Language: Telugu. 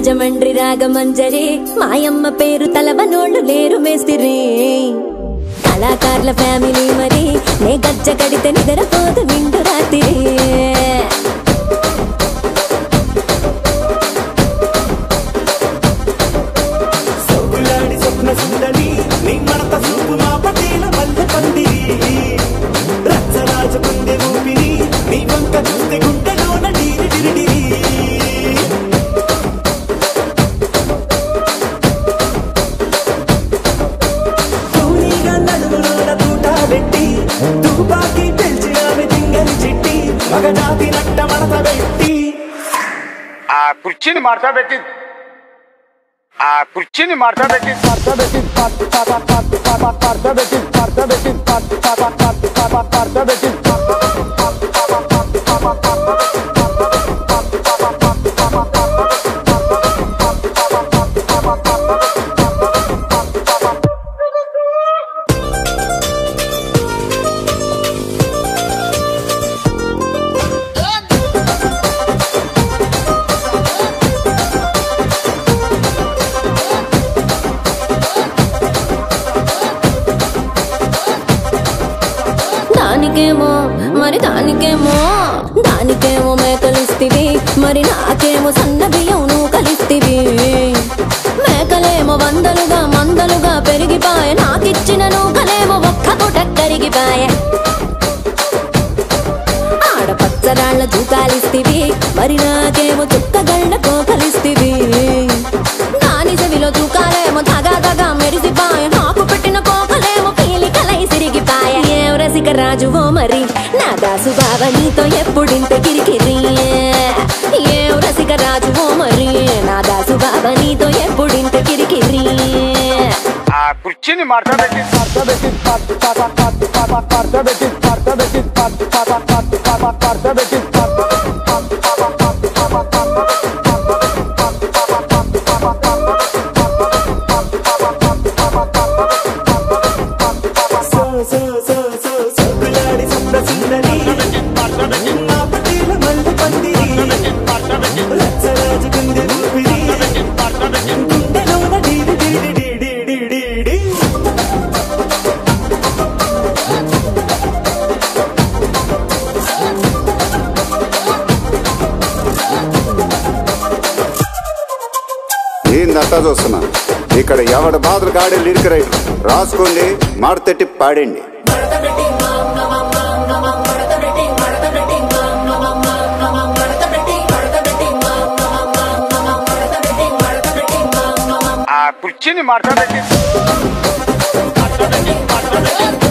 రాజమండ్రి రాగమంజరి మాయమ్మ పేరు తలవనోళ్ళు లేరు మేస్తిరి కళాకారుల ఫ్యామిలీ మరి నే గజ్జ కడితే నిద్రపోదు నిండు రాత్రి సొగులాడి స్వప్న సుందరి నీ మడత చూపు మా పటేల మల్లె పందిరి రచ్చరాజ కుందె ఊపిరి నీ వంక చూస్తే గుండెలోన డీరి డిరిడిరి తూనీగా నడుములోన తూట పెట్టి తుపాకి పెంచి ఆమె దింగని చిట్టి మగజాతి నట్ట మడత పెట్టి ఆ కుర్చీని మార్చా పెట్టి ఆ కుర్చీని మార్చా పెట్టి మార్చా పెట్టి మార్చా పెట్టి మార్చా పెట్టి మార్చా పెట్టి దానికేమో మరి దానికేమో దానికేమో మేకలిస్తివి మరి నాకేమో సన్న బియ్యం నువ్వు కలిస్తివి మేకలేమో వందలుగా మందలుగా పెరిగిపాయ నాకిచ్చిన నూకలేమో ఒక్క పూట కరిగిపాయ ఆడపచ్చరాళ్ళ తూకాలిస్తివి మరి నాకేమో చుక్కగళ్ళ కోకలిస్తివి దాని చెవిలో తూకాలేమో దగా దగా మెరిసిపాయ నాకు పెట్టిన కోకలేమో పీలికలై సిరిగిపాయ ఏం రసిక రాజువో మరి నా దాసు బావ నీతో ఎప్పుడింత కిరికిరి ఏం రసిక రాజువో మరి నా దాసు బావ నీతో ఎప్పుడింత కిరికిరి ఆ కుర్చీని మార్చా పెట్టి మార్చా పెట్టి మార్చా పెట్టి మార్చా పెట్టి మార్చా పెట్టి సో సో సో సో సొగులాడి స్వప్న సుందరి నా పటేల మల్లె పందిరి రచ్చరాజ కుందె ఊపిరి గుండెలోన డీడి డీడి డీడి డీడి డీ ఏందంతా చూస్తున్నా ఇక్కడ ఎవడ బాధలు గాడే లిరిక్ రైటర్ రాసుకోండి మాడతెట్టి పాడండి ఆ కుర్చీని మార్చా పెట్టి మార్చా పెట్టి మార్చా పెట్టి